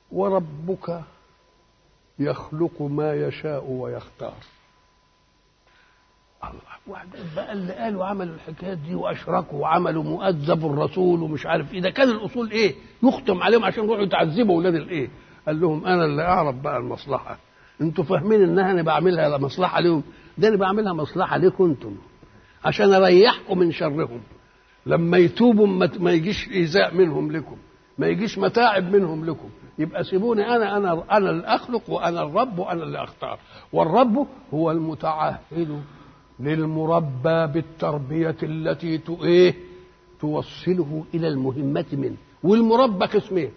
وربك يخلق ما يشاء ويختار الله وبعدين بقى اللي قالوا عملوا الحكايات دي واشركوا وعملوا مؤذب الرسول ومش عارف ايه ده كان الاصول ايه يختم عليهم عشان يروحوا يتعذبوا اولاد الايه قال لهم انا اللي اعرف بقى المصلحه انتوا فاهمين انها انا بعملها مصلحه لهم ده انا بعملها مصلحه ليكم انتم عشان اريحكم من شرهم لما يتوبوا ما يجيش ايذاء منهم لكم ما يجيش متاعب منهم لكم يبقى سيبوني انا انا انا اللي اخلق وانا الرب وانا اللي اختار والرب هو المتعهد للمربى بالتربيه التي ايه توصله الى المهمه منه والمربى قسمين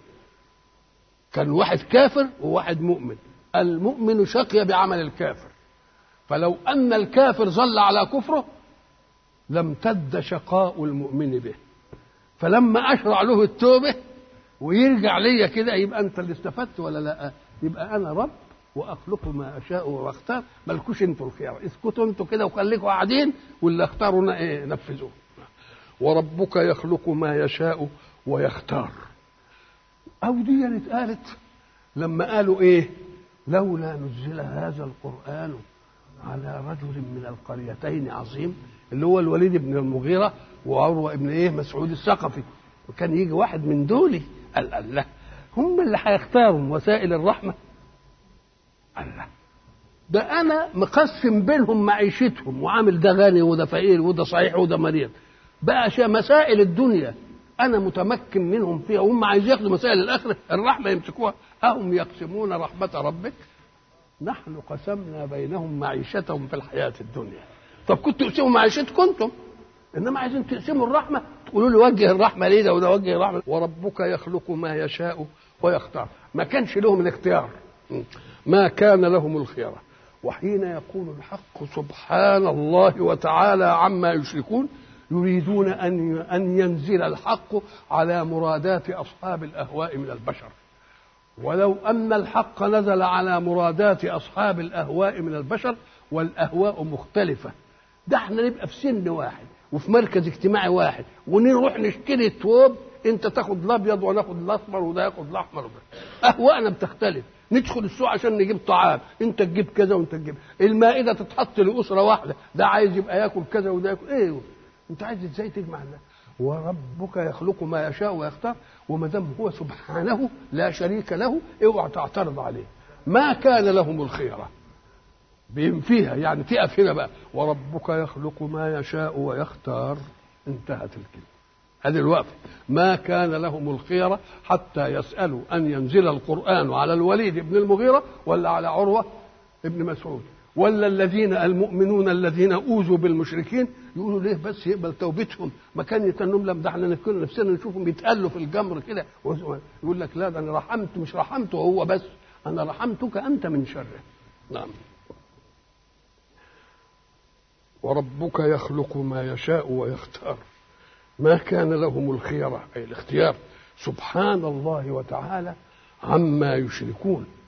كان واحد كافر وواحد مؤمن المؤمن شقي بعمل الكافر فلو ان الكافر ظل على كفره لم تد شقاء المؤمن به فلما اشرع له التوبه ويرجع ليا كده يبقى انت اللي استفدت ولا لا يبقى انا رب واخلق ما اشاء واختار مالكوش انتوا الخيار اسكتوا انتوا كده وخليكوا قاعدين واللي اختاروا ايه نفذوه وربك يخلق ما يشاء ويختار او دي اتقالت لما قالوا ايه لولا نزل هذا القران على رجل من القريتين عظيم اللي هو الوليد بن المغيره وعروه ابن ايه مسعود الثقفي وكان يجي واحد من دول قال الله هم اللي هيختاروا وسائل الرحمه الله ده انا مقسم بينهم معيشتهم وعامل ده غني وده فقير وده صحيح وده مريض بقى مسائل الدنيا انا متمكن منهم فيها وهم عايزين ياخدوا مسائل الاخره الرحمه يمسكوها اهم يقسمون رحمه ربك نحن قسمنا بينهم معيشتهم في الحياه الدنيا طب كنتوا تقسموا معيشتكم انتم انما عايزين تقسموا الرحمه تقولوا لي وجه الرحمه ليه ده وده وجه الرحمه وربك يخلق ما يشاء ويختار ما كانش لهم الاختيار ما كان لهم الخيره وحين يقول الحق سبحان الله وتعالى عما يشركون يريدون ان ان ينزل الحق على مرادات اصحاب الاهواء من البشر ولو ان الحق نزل على مرادات اصحاب الاهواء من البشر والاهواء مختلفه ده احنا نبقى في سن واحد وفي مركز اجتماعي واحد ونروح نشتري الثوب انت تاخد الابيض وناخد الاصفر وده ياخد الاحمر وده اهواءنا بتختلف ندخل السوق عشان نجيب طعام انت تجيب كذا وانت تجيب المائده تتحط لاسره واحده ده عايز يبقى ياكل كذا وده ياكل ايه انت عايز ازاي تجمع ده وربك يخلق ما يشاء ويختار وما دام هو سبحانه لا شريك له اوعى تعترض عليه ما كان لهم الخيره بينفيها يعني تقف هنا بقى وربك يخلق ما يشاء ويختار انتهت الكلمه هذه الوقفه ما كان لهم الخيره حتى يسالوا ان ينزل القران على الوليد بن المغيره ولا على عروه ابن مسعود ولا الذين المؤمنون الذين اوذوا بالمشركين يقولوا ليه بس يقبل توبتهم ما كان يتنم لم ده احنا نكون نفسنا نشوفهم بيتقلوا في الجمر كده يقول لك لا ده انا رحمت مش رحمته هو بس انا رحمتك انت من شره نعم وربك يخلق ما يشاء ويختار ما كان لهم الخيرة أي الاختيار سبحان الله وتعالى عما يشركون